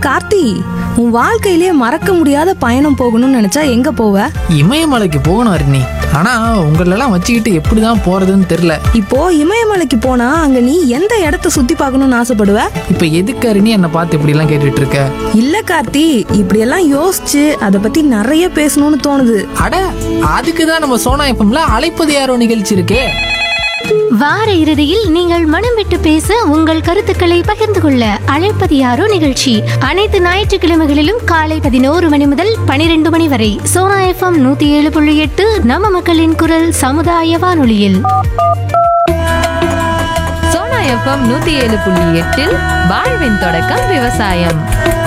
கார்த்தி உன் வாழ்க்கையிலேயே மறக்க முடியாத பயணம் போகணும்னு நினைச்சா எங்க போவ இமயமலைக்கு போகணும் அருணி ஆனா உங்களெல்லாம் வச்சுக்கிட்டு எப்படிதான் போறதுன்னு தெரியல இப்போ இமயமலைக்கு போனா அங்க நீ எந்த இடத்த சுத்தி பார்க்கணும்னு ஆசைப்படுவ இப்ப எதுக்கு அருணி என்னை பார்த்து இப்படி எல்லாம் கேட்டுட்டு இருக்க இல்ல கார்த்தி இப்படியெல்லாம் யோசிச்சு அதை பத்தி நிறைய பேசணும்னு தோணுது அட அதுக்கு தான் நம்ம சோனா எஃப்எம்ல அழைப்பது யாரோ நிகழ்ச்சி இருக்கே வார இறுதியில் நீங்கள் மனம் விட்டு பேச உங்கள் கருத்துக்களை பகிர்ந்து கொள்ள அழைப்பது யாரோ நிகழ்ச்சி அனைத்து ஞாயிற்றுக்கிழமைகளிலும் காலை பதினோரு மணி முதல் பனிரெண்டு மணி வரை சோனா எஃப்எம் நூத்தி ஏழு புள்ளி எட்டு நம்ம மக்களின் குரல் சமுதாய வானொலியில் சோனா எஃப்எம் நூத்தி ஏழு புள்ளி எட்டில் வாழ்வின் தொடக்கம் விவசாயம்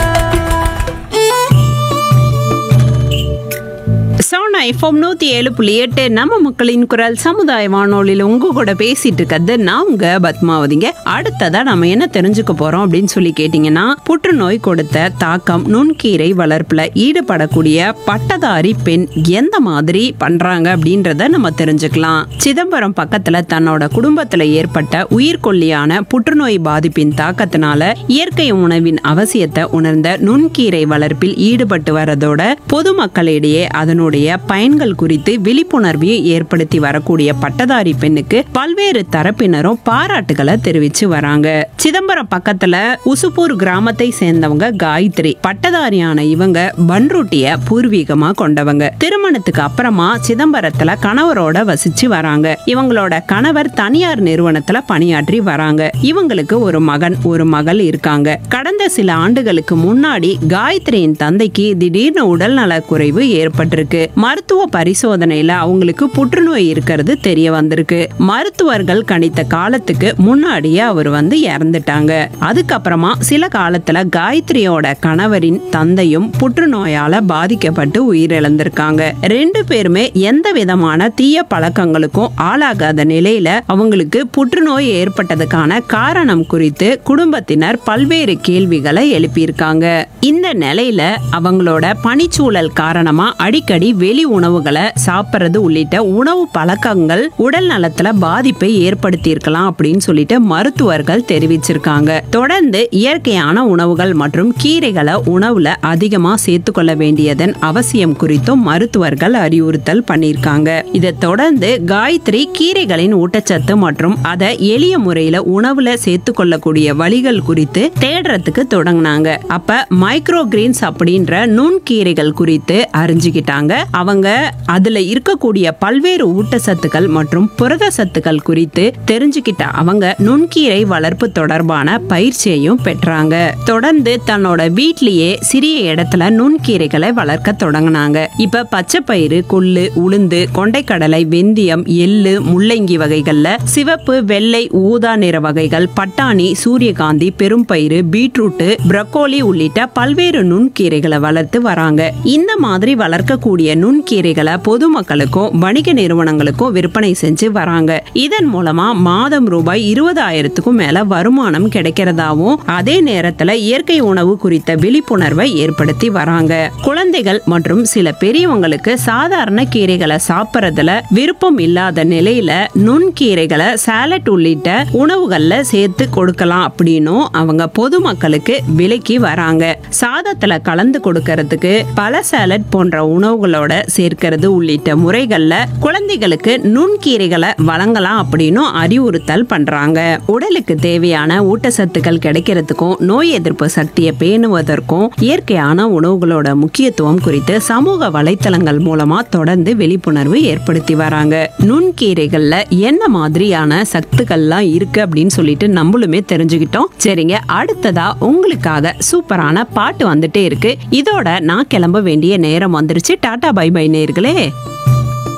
சோனா எஃப்எம் நூற்றி ஏழு புள்ளி எட்டு நம்ம மக்களின் குரல் சமுதாய வானொலியில் உங்க கூட பேசிட்டு இருக்கிறது நான் உங்க பத்மாவதிங்க அடுத்ததா நம்ம என்ன தெரிஞ்சுக்க போறோம் அப்படின்னு சொல்லி கேட்டிங்கன்னா புற்றுநோய் கொடுத்த தாக்கம் நுண்கீரை வளர்ப்புல ஈடுபடக்கூடிய பட்டதாரி பெண் எந்த மாதிரி பண்றாங்க அப்படின்றத நம்ம தெரிஞ்சுக்கலாம் சிதம்பரம் பக்கத்துல தன்னோட குடும்பத்துல ஏற்பட்ட உயிர்கொல்லியான புற்றுநோய் பாதிப்பின் தாக்கத்தினால இயற்கை உணவின் அவசியத்தை உணர்ந்த நுண்கீரை வளர்ப்பில் ஈடுபட்டு வரதோட பொதுமக்களிடையே அதனுடைய பயன்கள் குறித்து விழிப்புணர்வையும் ஏற்படுத்தி வரக்கூடிய பட்டதாரி பெண்ணுக்கு பல்வேறு தரப்பினரும் பாராட்டுகளை தெரிவிச்சு வராங்க சிதம்பரம் பக்கத்துல உசுப்பூர் கிராமத்தை சேர்ந்தவங்க காயத்ரி பட்டதாரியான இவங்க பன்ருட்டிய பூர்வீகமா கொண்டவங்க திருமணத்துக்கு அப்புறமா சிதம்பரத்துல கணவரோட வசிச்சு வராங்க இவங்களோட கணவர் தனியார் நிறுவனத்துல பணியாற்றி வராங்க இவங்களுக்கு ஒரு மகன் ஒரு மகள் இருக்காங்க கடந்த சில ஆண்டுகளுக்கு முன்னாடி காயத்ரியின் தந்தைக்கு திடீர்னு உடல்நல குறைவு ஏற்பட்டிருக்கு மருத்துவ பரிசோதனையில அவங்களுக்கு புற்றுநோய் இருக்கிறது தெரிய வந்திருக்கு மருத்துவர்கள் கணித்த காலத்துக்கு முன்னாடியே அவர் வந்து இறந்துட்டாங்க அதுக்கப்புறமா சில காலத்துல காயத்ரியோட கணவரின் தந்தையும் புற்றுநோயால பாதிக்கப்பட்டு உயிரிழந்திருக்காங்க ரெண்டு பேருமே எந்த விதமான தீய பழக்கங்களுக்கும் ஆளாகாத நிலையில அவங்களுக்கு புற்றுநோய் ஏற்பட்டதுக்கான காரணம் குறித்து குடும்பத்தினர் பல்வேறு கேள்விகளை எழுப்பியிருக்காங்க இந்த நிலையில அவங்களோட பனிச்சூழல் காரணமா அடிக்கடி வெளி உணவுகளை சாப்பிட்றது உள்ளிட்ட உணவு பழக்கங்கள் உடல் நலத்துல பாதிப்பை ஏற்படுத்தி இருக்கலாம் அப்படின்னு சொல்லிட்டு மருத்துவர்கள் தெரிவிச்சிருக்காங்க தொடர்ந்து இயற்கையான உணவுகள் மற்றும் கீரைகளை உணவுல அதிகமா சேர்த்துக்கொள்ள வேண்டியதன் அவசியம் குறித்தும் மருத்துவர்கள் அறிவுறுத்தல் பண்ணியிருக்காங்க இதை தொடர்ந்து காயத்ரி கீரைகளின் ஊட்டச்சத்து மற்றும் அதை எளிய முறையில உணவுல சேர்த்துக்கொள்ளக்கூடிய வழிகள் குறித்து தேடுறதுக்கு தொடங்கினாங்க அப்ப மைக்ரோ கிரீன்ஸ் அப்படின்ற நுண்கீரைகள் குறித்து அறிஞ்சுக்கிட்டாங்க அவங்க அதுல இருக்கக்கூடிய பல்வேறு ஊட்டச்சத்துக்கள் மற்றும் புரத சத்துக்கள் குறித்து தெரிஞ்சுக்கிட்ட அவங்க நுண்கீரை வளர்ப்பு தொடர்பான பயிற்சியையும் பெற்றாங்க தொடர்ந்து தன்னோட வீட்லயே சிறிய இடத்துல நுண்கீரைகளை வளர்க்க தொடங்கினாங்க இப்ப பச்சை பயிறு கொள்ளு உளுந்து கொண்டைக்கடலை வெந்தயம் எள்ளு முள்ளங்கி வகைகள்ல சிவப்பு வெள்ளை ஊதா நிற வகைகள் பட்டாணி சூரியகாந்தி பெரும்பயிறு பீட்ரூட்டு பிரக்கோலி உள்ளிட்ட பல்வேறு நுண்கீரைகளை வளர்த்து வராங்க இந்த மாதிரி வளர்க்கக்கூடிய நுண்கீரைகளை பொதுமக்களுக்கும் வணிக நிறுவனங்களுக்கும் விற்பனை செஞ்சு வராங்க இதன் மூலமா மாதம் ரூபாய் இருபதாயிரத்துக்கும் மேல வருமானம் கிடைக்கிறதாவும் அதே நேரத்துல இயற்கை உணவு குறித்த விழிப்புணர்வை ஏற்படுத்தி வராங்க குழந்தைகள் மற்றும் சில பெரியவங்களுக்கு சாதாரண கீரைகளை சாப்பிட்றதுல விருப்பம் இல்லாத நிலையில நுண்கீரைகளை சாலட் உள்ளிட்ட உணவுகள்ல சேர்த்து கொடுக்கலாம் அப்படின்னும் அவங்க பொதுமக்களுக்கு விலைக்கு வராங்க சாதத்துல கலந்து கொடுக்கறதுக்கு பல சாலட் போன்ற உணவுகளோட சேர்க்கிறது உள்ளிட்ட முறைகள்ல குழந்தைகளுக்கு நுண்கீரைகளை வழங்கலாம் அப்படின்னும் அறிவுறுத்தல் பண்றாங்க உடலுக்கு தேவையான ஊட்டச்சத்துக்கள் கிடைக்கிறதுக்கும் நோய் எதிர்ப்பு சக்தியை பேணுவதற்கும் இயற்கையான உணவுகளோட முக்கியத்துவம் குறித்து சமூக வலைத்தளங்கள் மூலமா தொடர்ந்து விழிப்புணர்வு ஏற்படுத்தி வராங்க நுண்கீரைகள்ல என்ன மாதிரியான சத்துக்கள்லாம் இருக்கு அப்படின்னு சொல்லிட்டு நம்மளுமே தெரிஞ்சுக்கிட்டோம் சரிங்க அடுத்ததா உங்களுக்காக சூப்பரான பாட்டு வந்துட்டே இருக்கு இதோட நான் கிளம்ப வேண்டிய நேரம் வந்துருச்சு டாடா பை பை நேர்களே